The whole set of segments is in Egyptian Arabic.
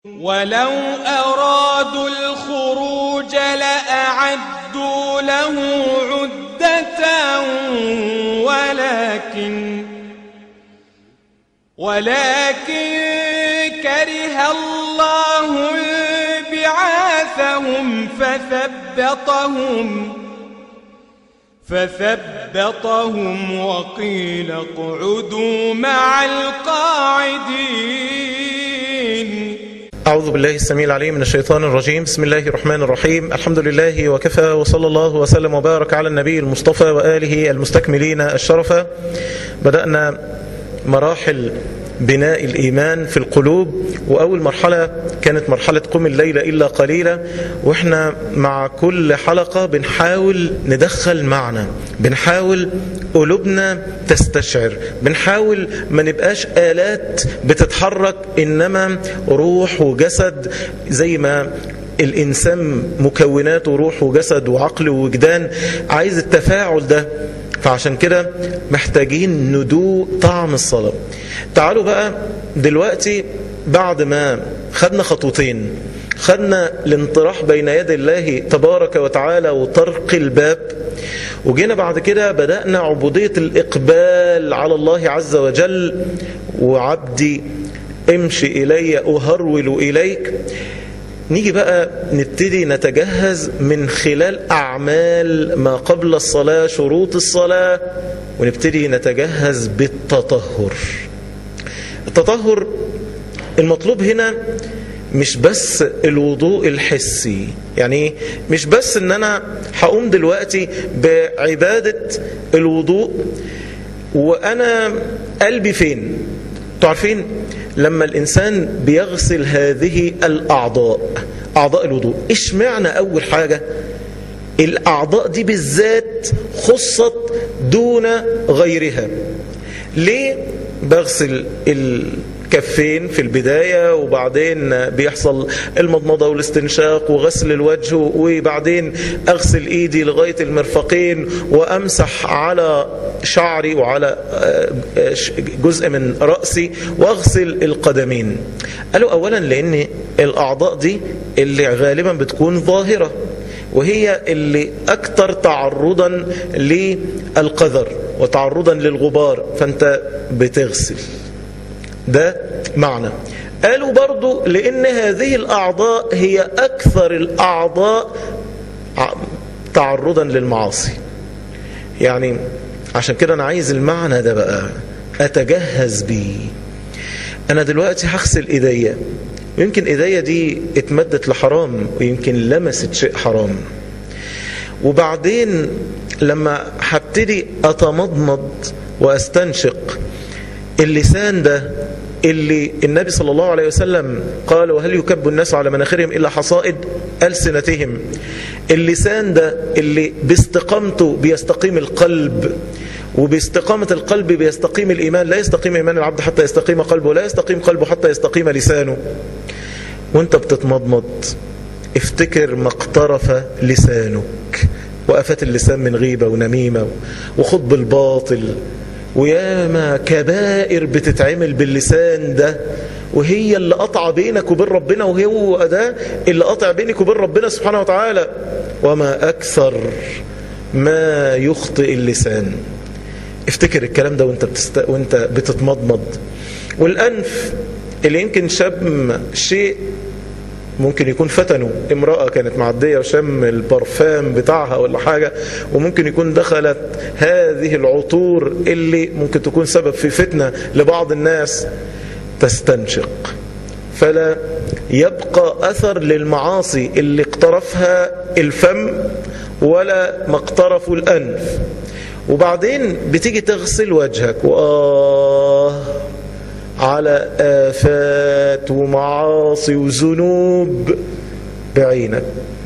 ولو أرادوا الخروج لأعدوا له عدة ولكن ولكن كره الله بعاثهم فثبطهم فثبطهم وقيل اقعدوا مع القاعدين أعوذ بالله السميع العليم من الشيطان الرجيم بسم الله الرحمن الرحيم الحمد لله وكفى وصلى الله وسلم وبارك على النبي المصطفى وآله المستكملين الشرفة بدأنا مراحل بناء الإيمان في القلوب وأول مرحلة كانت مرحلة قم الليل إلا قليلا وإحنا مع كل حلقة بنحاول ندخل معنا بنحاول قلوبنا تستشعر بنحاول ما نبقاش آلات بتتحرك إنما روح وجسد زي ما الإنسان مكوناته روح وجسد وعقل ووجدان عايز التفاعل ده فعشان كده محتاجين ندوق طعم الصلاة تعالوا بقى دلوقتي بعد ما خدنا خطوتين خدنا الانطراح بين يدي الله تبارك وتعالى وطرق الباب وجينا بعد كده بدأنا عبودية الإقبال على الله عز وجل وعبدي امشي إلي أهرول إليك نيجي بقى نبتدي نتجهز من خلال أعمال ما قبل الصلاة شروط الصلاة ونبتدي نتجهز بالتطهر التطهر المطلوب هنا مش بس الوضوء الحسي يعني مش بس ان انا هقوم دلوقتي بعبادة الوضوء وانا قلبي فين تعرفين لما الإنسان بيغسل هذه الأعضاء أعضاء الوضوء إيش معنى أول حاجة الأعضاء دي بالذات خصت دون غيرها ليه بغسل الكفين في البداية وبعدين بيحصل المضمضة والاستنشاق وغسل الوجه وبعدين أغسل إيدي لغاية المرفقين وأمسح على شعري وعلى جزء من رأسي وأغسل القدمين قالوا أولا لأن الأعضاء دي اللي غالبا بتكون ظاهرة وهي اللي أكثر تعرضا للقذر وتعرضا للغبار فأنت بتغسل ده معنى قالوا برضو لأن هذه الأعضاء هي أكثر الأعضاء تعرضا للمعاصي يعني عشان كده أنا عايز المعنى ده بقى أتجهز بيه أنا دلوقتي هغسل إيديا ويمكن إيديا دي اتمدت لحرام ويمكن لمست شيء حرام وبعدين لما هبتدي أتمضمض وأستنشق اللسان ده اللي النبي صلى الله عليه وسلم قال وهل يكب الناس على مناخرهم إلا حصائد ألسنتهم اللسان ده اللي باستقامته بيستقيم القلب وباستقامة القلب بيستقيم الإيمان لا يستقيم إيمان العبد حتى يستقيم قلبه لا يستقيم قلبه حتى يستقيم لسانه وانت بتتمضمض افتكر ما اقترف لسانك وأفات اللسان من غيبة ونميمة وخطب الباطل وياما كبائر بتتعمل باللسان ده وهي اللي قطع بينك وبين ربنا وهو ده اللي قطع بينك وبين ربنا سبحانه وتعالى وما أكثر ما يخطئ اللسان افتكر الكلام ده وانت, بتست... وانت بتتمضمض والأنف اللي يمكن شم شيء ممكن يكون فتنوا امرأة كانت معدية وشم البرفان بتاعها ولا حاجة وممكن يكون دخلت هذه العطور اللي ممكن تكون سبب في فتنة لبعض الناس تستنشق فلا يبقى أثر للمعاصي اللي اقترفها الفم ولا ما اقترفوا الأنف وبعدين بتيجي تغسل وجهك وآه على آفات ومعاصي وذنوب بعينك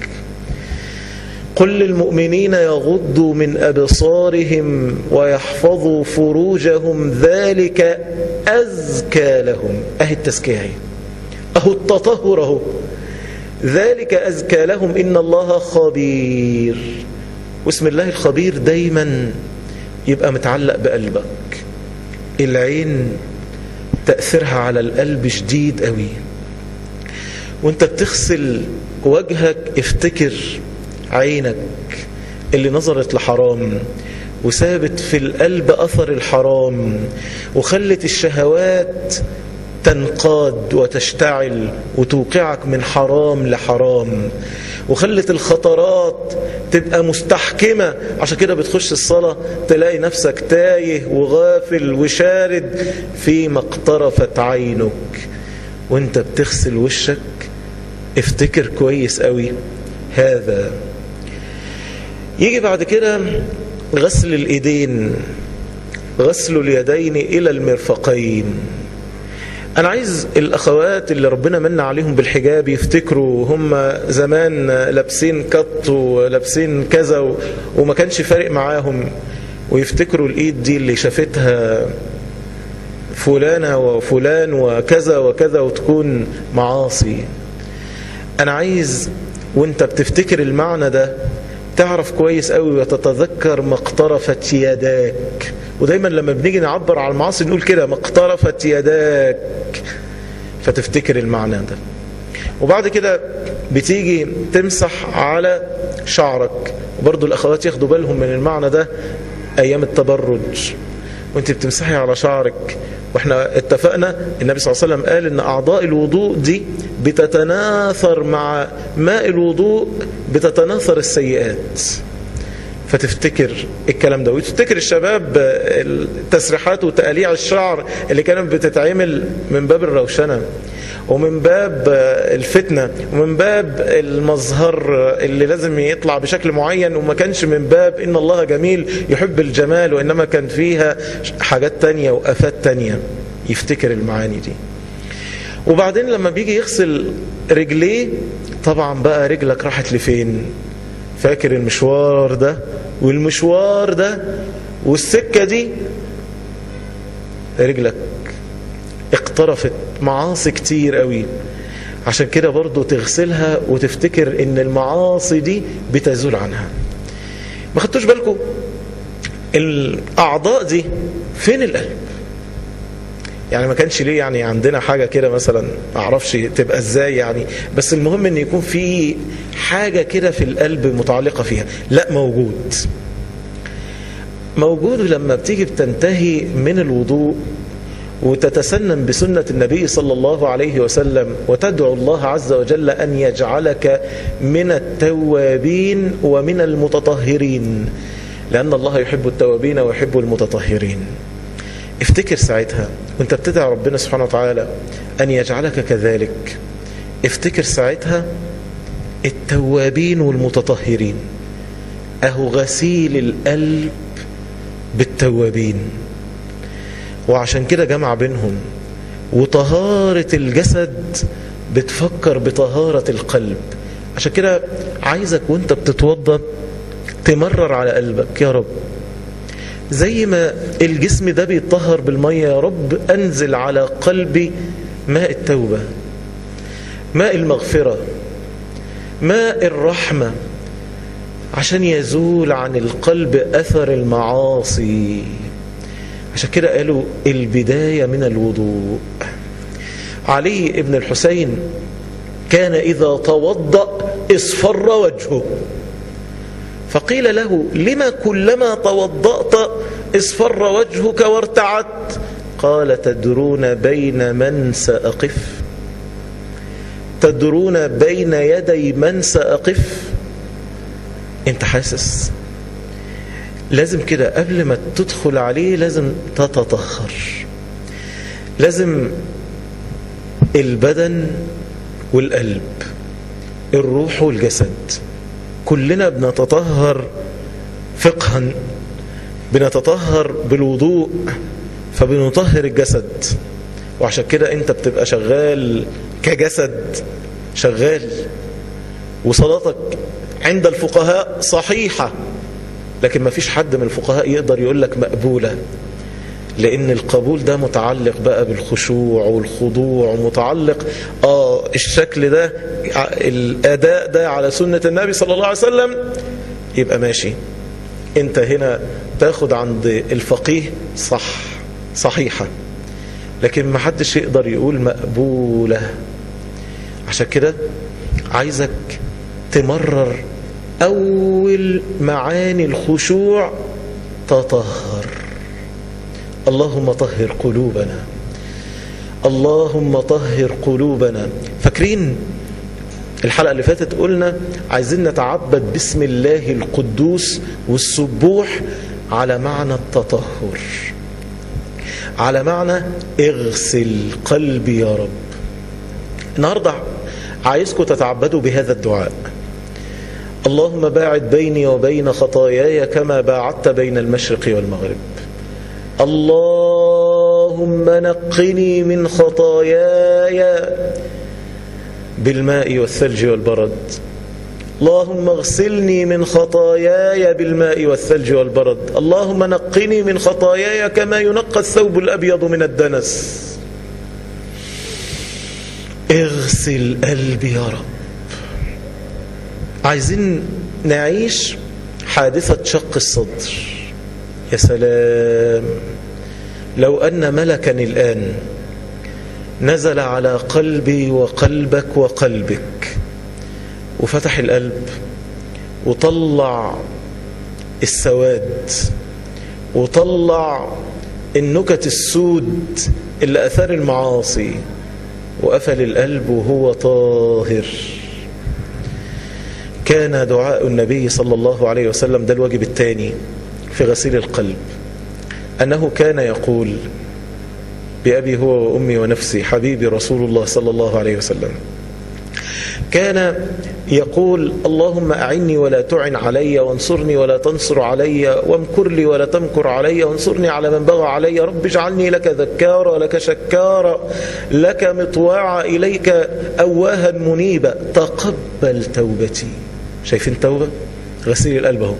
قل للمؤمنين يغضوا من أبصارهم ويحفظوا فروجهم ذلك أزكى لهم أهي التزكية أهو التطهر أهو ذلك أزكى لهم إن الله خبير واسم الله الخبير دايما يبقى متعلق بقلبك العين تأثيرها على القلب شديد قوي وانت بتغسل وجهك افتكر عينك اللي نظرت لحرام وسابت في القلب أثر الحرام وخلت الشهوات تنقاد وتشتعل وتوقعك من حرام لحرام وخلت الخطرات تبقى مستحكمة عشان كده بتخش الصلاة تلاقي نفسك تايه وغافل وشارد فيما اقترفت عينك وانت بتغسل وشك افتكر كويس قوي هذا يجي بعد كده غسل الايدين غسل اليدين الى المرفقين انا عايز الاخوات اللي ربنا من عليهم بالحجاب يفتكروا هم زمان لابسين كت ولابسين كذا و... وما كانش فارق معاهم ويفتكروا الايد دي اللي شافتها فلانة وفلان وكذا وكذا وتكون معاصي انا عايز وانت بتفتكر المعنى ده تعرف كويس قوي وتتذكر ما اقترفت يداك ودايما لما بنيجي نعبر على المعاصي نقول كده ما اقترفت يداك فتفتكر المعنى ده وبعد كده بتيجي تمسح على شعرك وبرضو الأخوات ياخدوا بالهم من المعنى ده أيام التبرج وانت بتمسحي على شعرك واحنا اتفقنا النبي صلى الله عليه وسلم قال ان اعضاء الوضوء دي بتتناثر مع ماء الوضوء بتتناثر السيئات فتفتكر الكلام ده وتفتكر الشباب التسريحات وتقاليع الشعر اللي كانت بتتعمل من باب الروشنة ومن باب الفتنة ومن باب المظهر اللي لازم يطلع بشكل معين وما كانش من باب إن الله جميل يحب الجمال وإنما كان فيها حاجات تانية وأفات تانية يفتكر المعاني دي وبعدين لما بيجي يغسل رجليه طبعا بقى رجلك راحت لفين فاكر المشوار ده والمشوار ده والسكة دي رجلك اقترفت معاصي كتير قوي عشان كده برضو تغسلها وتفتكر ان المعاصي دي بتزول عنها ما خدتوش بالكم الاعضاء دي فين القلب يعني ما كانش ليه يعني عندنا حاجة كده مثلا ما اعرفش تبقى ازاي يعني بس المهم ان يكون في حاجة كده في القلب متعلقة فيها لا موجود موجود لما بتيجي بتنتهي من الوضوء وتتسنن بسنة النبي صلى الله عليه وسلم وتدعو الله عز وجل أن يجعلك من التوابين ومن المتطهرين لأن الله يحب التوابين ويحب المتطهرين افتكر ساعتها وانت بتدعي ربنا سبحانه وتعالى أن يجعلك كذلك افتكر ساعتها التوابين والمتطهرين أهو غسيل القلب بالتوابين وعشان كده جمع بينهم وطهارة الجسد بتفكر بطهارة القلب عشان كده عايزك وانت بتتوضى تمرر على قلبك يا رب زي ما الجسم ده بيتطهر بالمية يا رب أنزل على قلبي ماء التوبة ماء المغفرة ماء الرحمة عشان يزول عن القلب أثر المعاصي عشان كده قالوا البداية من الوضوء علي ابن الحسين كان إذا توضأ اصفر وجهه فقيل له لما كلما توضأت اصفر وجهك وارتعدت قال تدرون بين من سأقف تدرون بين يدي من سأقف انت حاسس لازم كده قبل ما تدخل عليه لازم تتطهر لازم البدن والقلب الروح والجسد كلنا بنتطهر فقها بنتطهر بالوضوء فبنطهر الجسد وعشان كده انت بتبقى شغال كجسد شغال وصلاتك عند الفقهاء صحيحة لكن ما فيش حد من الفقهاء يقدر يقول لك مقبولة لأن القبول ده متعلق بقى بالخشوع والخضوع ومتعلق آه الشكل ده الأداء ده على سنة النبي صلى الله عليه وسلم يبقى ماشي انت هنا تاخد عند الفقيه صح صحيحة لكن ما حدش يقدر يقول مقبولة عشان كده عايزك تمرر أول معاني الخشوع تطهر اللهم طهر قلوبنا اللهم طهر قلوبنا فاكرين الحلقة اللي فاتت قلنا عايزين نتعبد باسم الله القدوس والسبوح على معنى التطهر على معنى اغسل قلبي يا رب النهاردة عايزكم تتعبدوا بهذا الدعاء اللهم باعد بيني وبين خطاياي كما باعدت بين المشرق والمغرب اللهم نقني من خطاياي بالماء والثلج والبرد اللهم اغسلني من خطاياي بالماء والثلج والبرد اللهم نقني من خطاياي كما ينقى الثوب الأبيض من الدنس اغسل قلبي يا رب عايزين نعيش حادثة شق الصدر يا سلام لو أن ملكا الآن نزل على قلبي وقلبك وقلبك وفتح القلب وطلع السواد وطلع النكت السود اللي أثار المعاصي وقفل القلب وهو طاهر كان دعاء النبي صلى الله عليه وسلم ده الواجب الثاني في غسيل القلب أنه كان يقول بأبي هو وأمي ونفسي حبيبي رسول الله صلى الله عليه وسلم كان يقول اللهم أعني ولا تعن علي وانصرني ولا تنصر علي وامكر لي ولا تمكر علي وانصرني على من بغى علي رب اجعلني لك ذكارا لك شكارا لك مطواعا إليك أواها منيبا تقبل توبتي شايفين توبة غسيل القلب اهو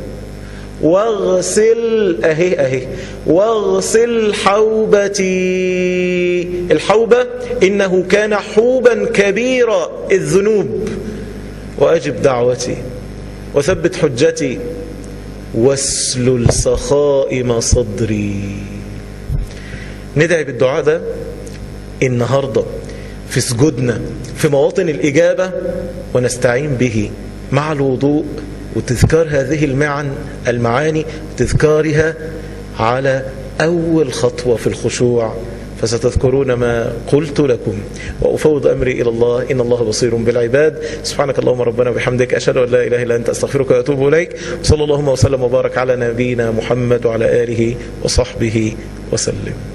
واغسل اهي اهي واغسل حوبتي الحوبة إنه كان حوبا كبيرا الذنوب وأجب دعوتي وثبت حجتي واسلل سخائم صدري ندعي بالدعاء ده النهاردة في سجودنا في مواطن الإجابة ونستعين به مع الوضوء وتذكار هذه المعن المعاني تذكارها على أول خطوة في الخشوع فستذكرون ما قلت لكم وأفوض أمري إلى الله إن الله بصير بالعباد سبحانك اللهم ربنا وبحمدك أشهد أن لا إله إلا أنت أستغفرك وأتوب إليك وصلى اللهم وسلم وبارك على نبينا محمد وعلى آله وصحبه وسلم